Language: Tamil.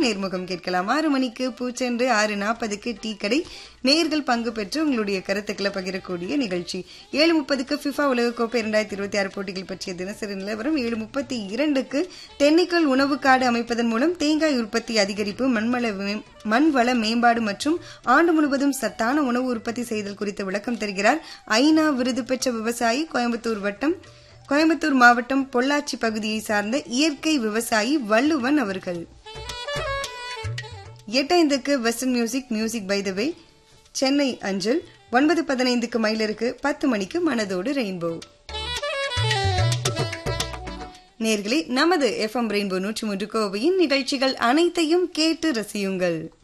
நேர்முகம் கேட்கலாம் ஆறு மணிக்கு பூச்சென்று ஆறு நாற்பதுக்கு டீ கடை நேர்கள் பங்கு பெற்று உங்களுடைய கருத்துக்களை பகிரக்கூடிய நிகழ்ச்சி ஏழு முப்பதுக்கு ஃபிஃபா உலகக்கோப்பை இரண்டாயிரத்தி இருபத்தி ஆறு போட்டிகள் பற்றிய தினசரி நிலவரம் ஏழு முப்பத்தி இரண்டுக்கு தென்னிக்கல் உணவு காடு அமைப்பதன் மூலம் தேங்காய் உற்பத்தி அதிகரிப்பு மண்வள மே- மண்வள மேம்பாடு மற்றும் ஆண்டு முழுவதும் சத்தான உணவு உற்பத்தி செய்தல் குறித்த விளக்கம் தருகிறார் ஐநா விருது பெற்ற விவசாயி கோயம்புத்தூர் வட்டம் கோயம்புத்தூர் மாவட்டம் பொள்ளாச்சி பகுதியை சார்ந்த இயற்கை விவசாயி வள்ளுவன் அவர்கள் எட்டைந்துக்கு western music music by the way Chennai அஞ்சல் ஒன்பது பதினைந்துக்கு மயிலருக்கு பத்து மணிக்கு மனதோடு ரெயின்போ நேர்களே நமது எஃப்எம் ரெயின்போ நூற்றி மூன்று கோவையின் நிகழ்ச்சிகள் அனைத்தையும் கேட்டு ரசியுங்கள்